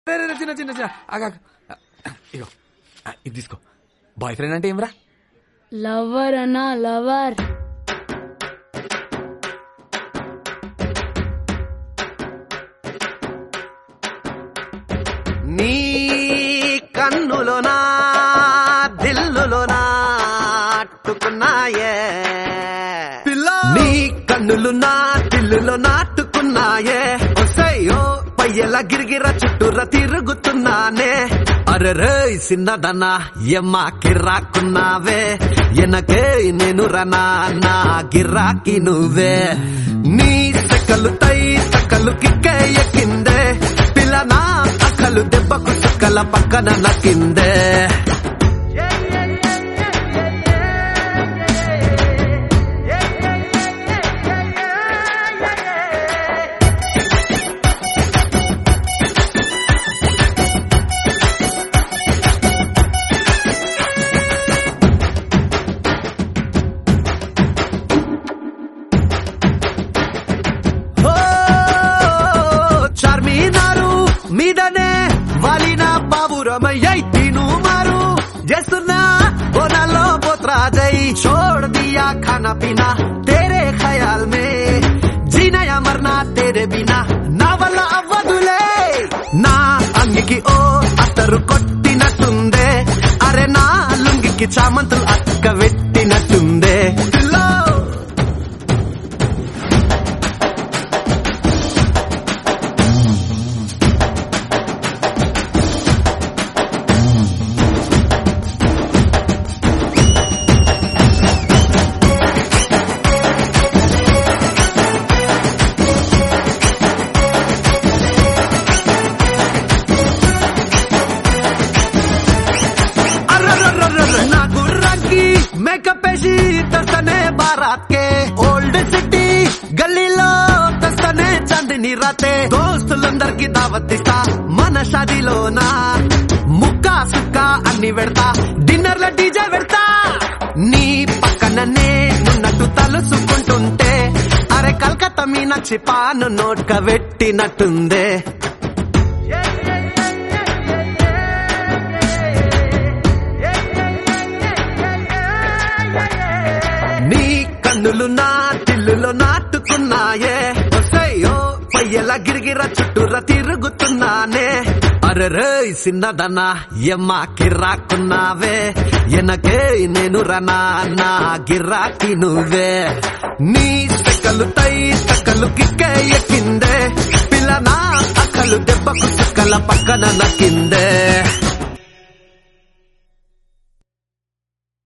రే, రే, రే, చిన్న చిన్న చిన్న ఆగా ఇగో ఆ, ఇది తీసుకో బాయ్ ఫ్రెండ్ అంటే ఏమరా లవర్ అన్నా లవర్ నీ కన్నులోనా దిల్లులోనా అట్టుకున్నాయే నీ కన్నులు నా దిల్లులో నాటుకున్నాయే ఒసయ్యో పయ్యల గిరిగిర చుట్టూర తిరుగుతున్నానే అరెరే సిన్నదనా ఎమ్మ కిర్రాకున్నావే ఎనకే నేను రనా నా గిరాకి నువ్వే నీ సకలు తై సకలు కిక్కే ఎక్కిందే పిల్లనా అక్కలు దెబ్బకు చుక్కల పక్కన నక్కిందే ఓ చార్మినారు మీదనే వాలిన బాబురమయ్యై తిను మారు చేస్తున్నా బోనాలో పోత్రా జై छोड़ दिया खाना पीना तेरे ख्याल में जीना या मरना तेरे बिना నా వల్ల అవ్వదులే నా అంగికి ఓ అత్తరు కొట్టినట్టుందే అరే నా లుంగికి చామంతులు అక్క పెట్టినట్టుందే పిల్లో అర్రర్రర్రర్ర. నా గుర్రాకి మేకప్ వేసి తెస్తనే బారాత్ కే ఓల్డ్ సిటీ గల్లీలో తెస్తనే చందిని రాతే దోస్తులందరికి దావతిస్తా మన షాదీలోనా ముక్క సుక్క అన్ని పెడతా డిన్నర్ లో డీజే పెడతా నీ పక్కననే నున్నట్టు తలుసుకుంటుంటే అరే కల్కత్తా మీనాక్షి పాను నోట్క పెట్టినట్టుందే నీ కన్నులు నా తిల్లులో నాటుకున్నాయే ఒసయ్యో పయ్యల గిరిగిర చుట్టూర తిరుగుతున్నానే అరెరే సిన్నదనా ఎమ్మ కిర్రాకున్నావే ఎనకే నేను రనా నా గిరాకి నువ్వే నీ సెకలు తై సకలు కిక్కే ఎక్కిందే పిల్లనా అక్కలు దెబ్బకు చుక్కల పక్కన నక్కిందే